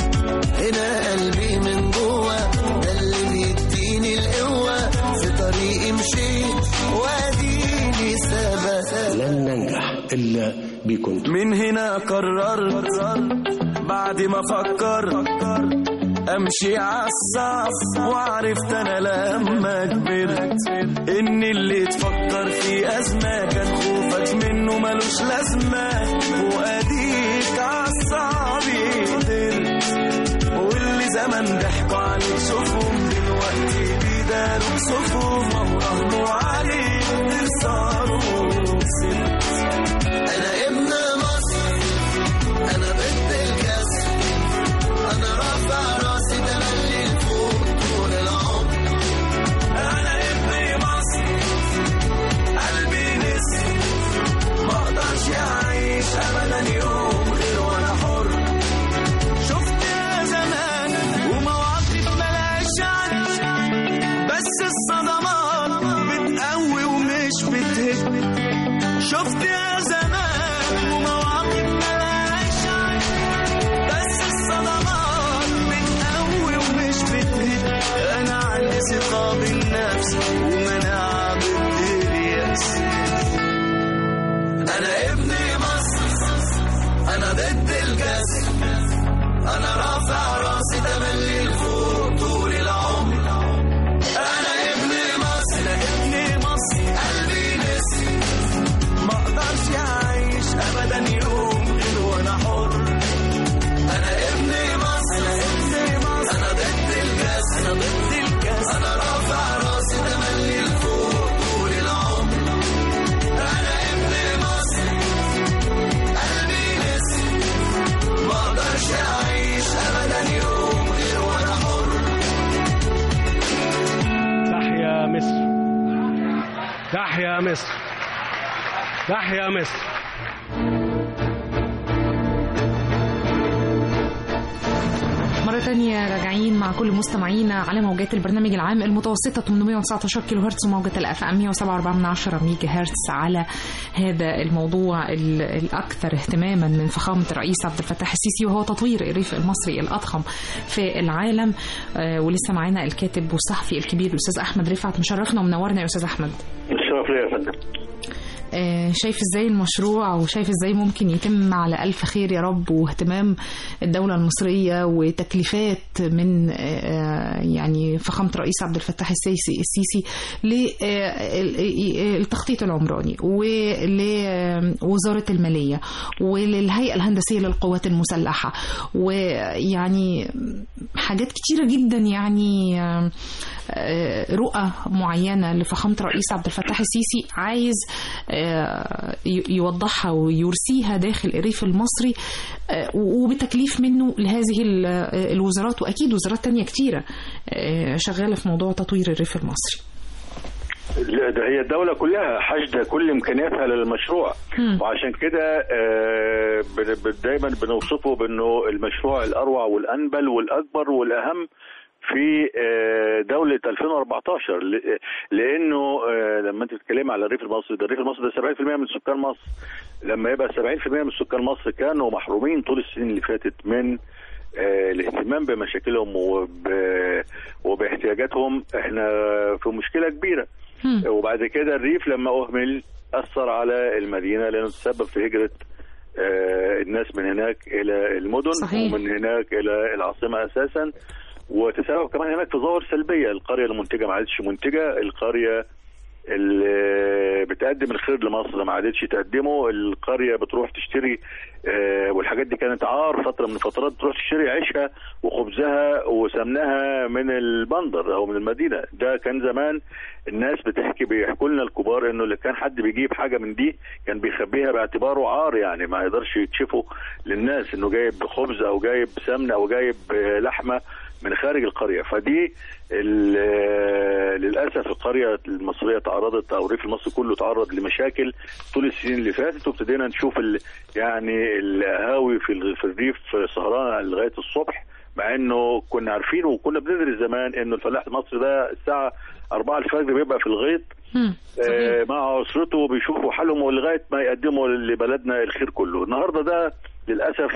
هنا قلبي من جوه ده اللي بيديني القوة في طريقي مشيت واديني ثبت لن ننجح إلا بكم من هنا قررت بعد ما فكرت امشي عالصف وعرفت انا لما كبرت ان اللي تفكر في ازمه كان خوفك منه ملوش لازمه واديك عالصعب قدرت واللي زمان ضحكوا عليك شوفهم دلوقتي بيداروا بصفهم ما هو راهنوا عليك تخسروا وكسبت انا ابن مصر انا ضد الكسر انا رافع راسي تملي لفوق طول العمر انا ابن مصر قلبي نسر ما اقدرش اعيش ابدا يوم غير وانا حر شفت يا زمان ومواقف ملهاش عد بس الصدمات بتقوي ومش بتهد شفت يا زمان ومواقف ملهاش عد بس الصدمات بتقوي ومش بتهد انا عندي ثقة بالنفس ومناعة ضد اليأس انا ابن مصر انا ضد الكسر انا رافع راسي تملي لفوق طول العمر انا ابن مصر انا ابن مصر قلبي نسر ما اقدرش اعيش ابدا يوم غير وانا حر انا ابن مصر انا ابن مصر انا ضد الكاس انا ضد الكاس انا رافع راسي تملي لفوق طول العمر مصر تحيا مصر تحيا مصر مرة تانية راجعين مع كل مستمعينا على موجات البرنامج العام المتوسطة 819 كيلو هرتز وموجة الاف ام 107.4 ميجا هرتز على هذا الموضوع ال- الأكثر اهتماما من فخامة الرئيس عبد الفتاح السيسي وهو تطوير الريف المصري الأضخم في العالم آه، ولسه معانا الكاتب والصحفي الكبير الأستاذ أحمد رفعت مشرفنا ومنورنا يا أستاذ أحمد الشرف ليا يا فندم آه، شايف ازاي المشروع وشايف ازاي ممكن يتم على ألف خير يا رب واهتمام الدولة المصرية وتكليفات من آه، يعني فخامة الرئيس عبد الفتاح السيسي السيسي للتخطيط العمراني ولوزارة المالية وللهيئة الهندسية للقوات المسلحة ويعني حاجات كتيرة جدا يعني آه، آه، رؤى معينة لفخامة الرئيس عبد الفتاح السيسي عايز آه، ي- يوضحها ويرسيها داخل الريف المصري آه، وبتكليف منه لهذه ال- آه، الوزارات وأكيد وزارات تانية كتيرة آه، شغالة في موضوع تطوير الريف المصري لا ده هي الدولة كلها حشد كل إمكانياتها للمشروع مم. وعشان كده آه، بن- بن- دايما بنوصفه بأنه المشروع الأروع والأنبل والأكبر والأهم في آه، دولة 2014 ل- لأنه آه، لما أنت بتتكلم على الريف المصري ده الريف المصري ده 70% من سكان مصر لما يبقى 70% من سكان مصر كانوا محرومين طول السنين اللي فاتت من آه، الاهتمام بمشاكلهم وب... وباحتياجاتهم احنا في مشكله كبيره مم. وبعد كده الريف لما اهمل اثر على المدينه لانه تسبب في هجره آه، الناس من هناك الى المدن صحيح. ومن هناك الى العاصمه اساسا وتسبب كمان هناك في ظواهر سلبيه القريه المنتجه ما عادتش منتجه القريه اللي بتقدم الخير لمصر ما عادتش تقدمه القريه بتروح تشتري آه، والحاجات دي كانت عار فتره من الفترات تروح تشتري عيشها وخبزها وسمنها من البندر او من المدينه ده كان زمان الناس بتحكي بيحكوا لنا الكبار انه اللي كان حد بيجيب حاجه من دي كان بيخبيها باعتباره عار يعني ما يقدرش يكشفه للناس انه جايب خبز او جايب سمنه او جايب آه، لحمه من خارج القريه فدي ال- آه، للاسف القريه المصريه تعرضت او الريف المصري كله تعرض لمشاكل طول السنين اللي فاتت وابتدينا نشوف ال يعني القهاوي في ال- في الريف سهرانه لغايه الصبح مع انه كنا عارفين وكنا بندرس زمان انه الفلاح المصري ده الساعه 4 الفجر بيبقى في الغيط مم. آه، مع اسرته بيشوفوا حالهم لغايه ما يقدموا لبلدنا الخير كله النهارده ده للاسف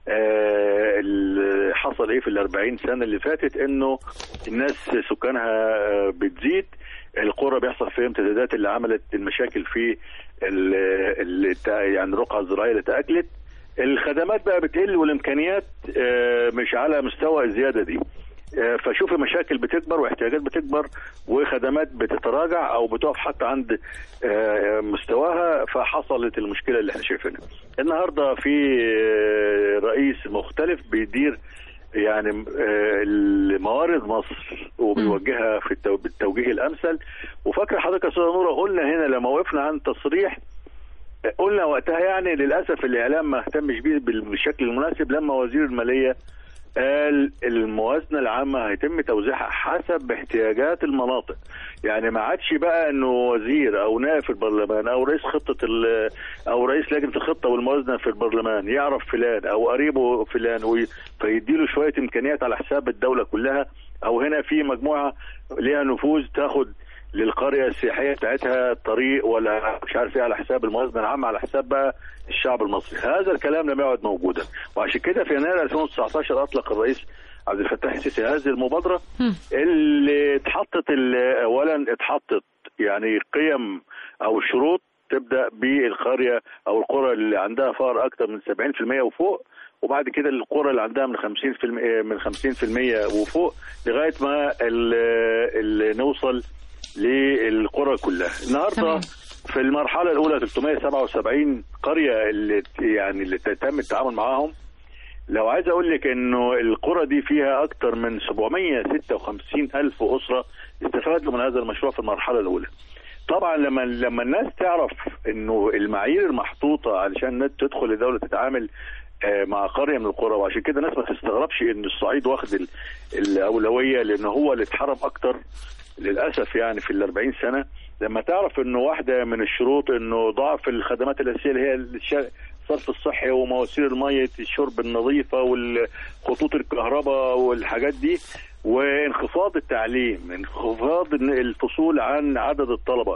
آه، اللي حصل ايه في ال 40 سنه اللي فاتت انه الناس سكانها آه، بتزيد القرى بيحصل فيها امتدادات اللي عملت المشاكل في ال- ال- الت- يعني الرقعه الزراعيه اللي تاكلت الخدمات بقى بتقل والامكانيات آه، مش على مستوى الزياده دي آه، فشوف مشاكل بتكبر واحتياجات بتكبر وخدمات بتتراجع او بتقف حتى عند آه، مستواها فحصلت المشكله اللي احنا شايفينها. النهارده في آه، رئيس مختلف بيدير يعني آه، الموارد مصر وبيوجهها في التو- بالتوجيه الامثل وفاكر حضرتك يا استاذه نوره قلنا هنا لما وقفنا عن تصريح قلنا وقتها يعني للاسف الاعلام ما اهتمش بيه بالشكل المناسب لما وزير الماليه قال الموازنه العامه هيتم توزيعها حسب احتياجات المناطق يعني ما عادش بقى انه وزير او نائب في البرلمان او رئيس خطه ال- او رئيس لجنه الخطه والموازنه في البرلمان يعرف فلان او قريبه فلان وي- فيديله شويه امكانيات على حساب الدوله كلها او هنا في مجموعه ليها نفوذ تاخد للقريه السياحيه بتاعتها طريق ولا مش عارف ايه على حساب الموازنه العامه على حساب بقى الشعب المصري هذا الكلام لم يعد موجودا وعشان كده في يناير 2019 اطلق الرئيس عبد الفتاح السيسي هذه المبادره مم. اللي اتحطت ال- اولا اتحطت يعني قيم او شروط تبدا بالقريه او القرى اللي عندها فقر اكثر من 70% وفوق وبعد كده القرى اللي عندها من 50% من 50% وفوق لغايه ما ال- ال- نوصل للقرى كلها النهارده تمام. في المرحله الاولى 377 قريه اللي يعني اللي تم التعامل معاهم لو عايز اقول لك انه القرى دي فيها اكثر من 756 الف اسره استفادوا من هذا المشروع في المرحله الاولى طبعا لما لما الناس تعرف انه المعايير المحطوطه علشان الناس تدخل لدوله تتعامل آه، مع قريه من القرى وعشان كده الناس ما تستغربش ان الصعيد واخد ال- الاولويه لان هو اللي اتحرم اكتر للاسف يعني في ال 40 سنه لما تعرف انه واحده من الشروط انه ضعف الخدمات الاساسيه اللي هي الش- الصرف الصحي ومواسير الميه الشرب النظيفه والخطوط الكهرباء والحاجات دي وانخفاض التعليم انخفاض الفصول عن عدد الطلبه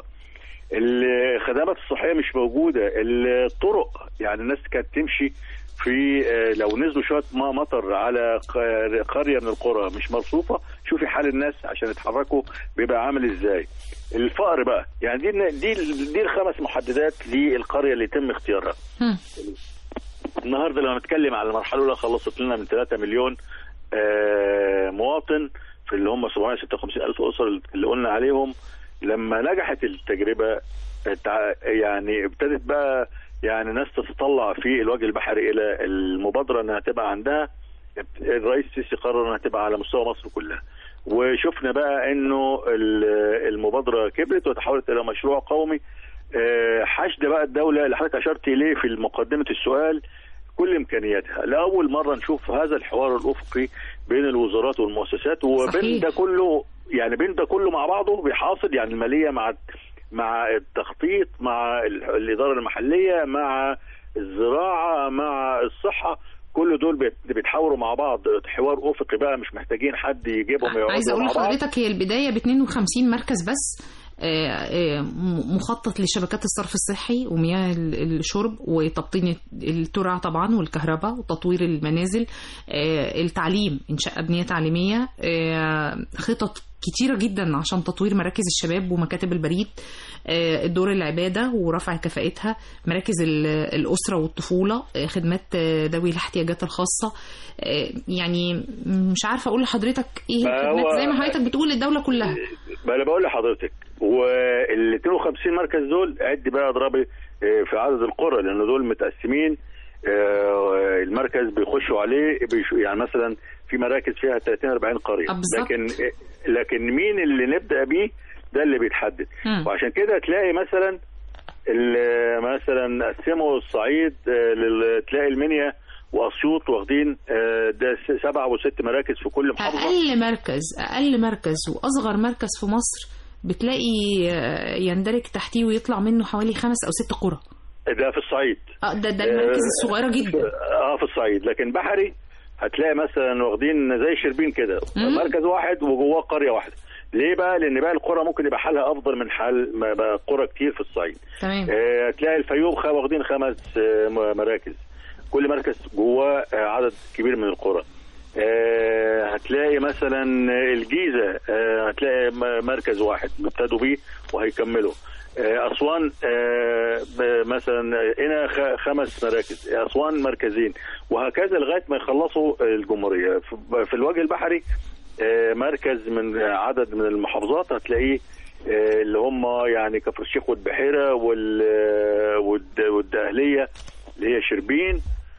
الخدمات الصحيه مش موجوده الطرق يعني الناس كانت تمشي في آه، لو نزلوا شويه ما مطر على ق- قريه من القرى مش مرصوفه شوفي حال الناس عشان يتحركوا بيبقى عامل ازاي الفقر بقى يعني دي دي دي الخمس محددات للقريه اللي يتم اختيارها هم. النهارده لما نتكلم على المرحله الاولى خلصت لنا من 3 مليون آه، مواطن في اللي هم 756 الف اسر اللي قلنا عليهم لما نجحت التجربه تع- يعني ابتدت بقى يعني ناس تتطلع في الوجه البحري الى المبادره انها تبقى عندها الرئيس السيسي قرر انها تبقى على مستوى مصر كلها وشفنا بقى انه ال- المبادره كبرت وتحولت الى مشروع قومي آه، حشد بقى الدوله اللي حضرتك اشرت اليه في مقدمه السؤال كل امكانياتها لاول مره نشوف هذا الحوار الافقي بين الوزارات والمؤسسات وبين صحيح. ده كله يعني بين ده كله مع بعضه بيحاصل يعني الماليه مع مع التخطيط مع ال- الاداره المحليه مع الزراعه مع الصحه كل دول بيت- بيتحاوروا مع بعض حوار افقي بقى مش محتاجين حد يجيبهم يقعدوا عايزه اقول مع بعض لحضرتك هي البدايه ب 52 مركز بس آه، آه، م- مخطط لشبكات الصرف الصحي ومياه ال- الشرب وتبطين الترع طبعا والكهرباء وتطوير المنازل آه، التعليم انشاء ابنيه تعليميه آه، خطط كتيرة جدا عشان تطوير مراكز الشباب ومكاتب البريد آه، الدور العبادة ورفع كفاءتها مراكز ال- الأسرة والطفولة آه، خدمات آه، ذوي الاحتياجات الخاصة آه، يعني مش عارفة أقول لحضرتك إيه ما الخدمات هو- زي ما حضرتك بتقول الدولة كلها ما انا بقول لحضرتك وال 52 مركز دول عد بقى اضربي آه، في عدد القرى لان دول متقسمين آه، المركز بيخشوا عليه بيش- يعني مثلا في مراكز فيها 30 40 قريه آه، بالظبط. لكن لكن مين اللي نبدا بيه ده اللي بيتحدد مم. وعشان كده تلاقي مثلا ال- مثلا قسموا الصعيد آه، لل- تلاقي المنيا واسيوط واخدين آه، ده س- سبع وست مراكز في كل محافظه أقل مركز أقل مركز وأصغر مركز في مصر بتلاقي آه، يندرج تحتيه ويطلع منه حوالي خمس أو ست قرى ده في الصعيد آه، ده ده المراكز الصغيرة جدا اه في الصعيد لكن بحري هتلاقي مثلا واخدين زي شربين كده مم. مركز واحد وجواه قريه واحده ليه بقى لان بقى القرى ممكن يبقى حالها افضل من حال ما بقى قرى كتير في الصعيد تمام آه، هتلاقي الفيوم خ- واخدين خمس آه، م- مراكز كل مركز جواه آه، عدد كبير من القرى آه، هتلاقي مثلا الجيزه آه، هتلاقي م- مركز واحد ابتدوا بيه وهيكملوا آه، اسوان آه، ب- مثلا هنا خ- خمس مراكز اسوان مركزين وهكذا لغايه ما يخلصوا الجمهوريه في- في الوجه البحري آه، مركز من عدد من المحافظات هتلاقيه آه، اللي هم يعني كفر الشيخ والبحيره وال- والد- والدقهليه اللي هي شربين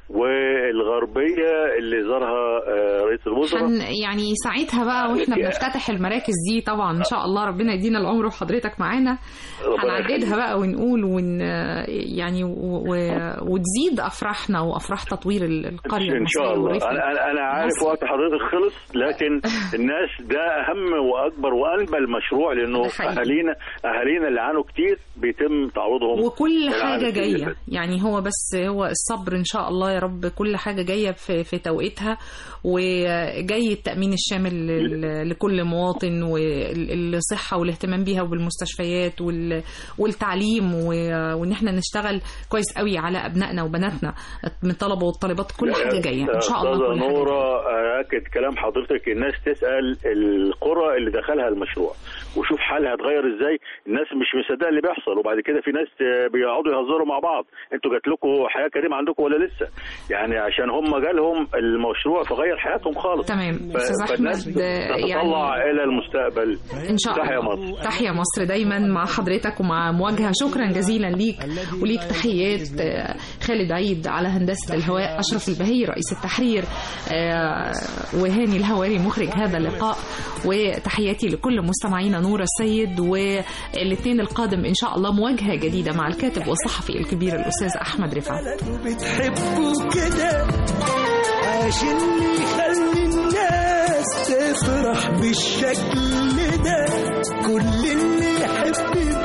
والغربيه اللي زارها آه، رئيس الوزراء هن يعني ساعتها بقى واحنا بنفتتح المراكز دي طبعا ان شاء الله ربنا يدينا العمر وحضرتك معانا ربنا هنعددها يخليك. بقى ونقول ون يعني و... و... وتزيد افراحنا وافراح تطوير ال- القريه ان شاء المصريه الله والريف انا انا أنا عارف مصر. وقت حضرتك خلص لكن الناس ده اهم واكبر وانبى المشروع لانه ده حقيقي. اهالينا اهالينا اللي عانوا كتير بيتم تعويضهم وكل العام حاجة اللي جاية فات. يعني هو بس هو الصبر إن شاء الله يا رب كل حاجة جاية في, في توقيتها وجاي التأمين الشامل لل- لكل مواطن والصحة والاهتمام بيها وبالمستشفيات وال- والتعليم و- وإن احنا نشتغل كويس قوي على أبنائنا وبناتنا من الطلبة والطالبات كل حاجة جاية إن شاء الله أستاذة كل حاجة جاية. نورة أكد كلام حضرتك الناس تسأل القرى اللي دخلها المشروع وشوف حالها اتغير ازاي الناس مش مصدقه اللي بيحصل وبعد كده في ناس بيقعدوا يهزروا مع بعض انتوا جات لكم حياه كريمه عندكم ولا لسه يعني عشان هم جالهم المشروع فغير حياتهم خالص تمام ف- أستاذ فالناس أحمد يعني تتطلع الى المستقبل ان شاء تحيا الله مصر تحيا مصر دايما مع حضرتك ومع مواجهه شكرا جزيلا ليك وليك تحيات آه، خالد عيد على هندسه الهواء اشرف البهي رئيس التحرير آه، وهاني الهواري مخرج هذا اللقاء وتحياتي لكل مستمعينا نور السيد والاثنين القادم ان شاء الله مواجهه جديده مع الكاتب والصحفي الكبير الاستاذ احمد رفعت بتحبه كده عشان يخلي الناس تفرح بالشكل ده كل اللي يحب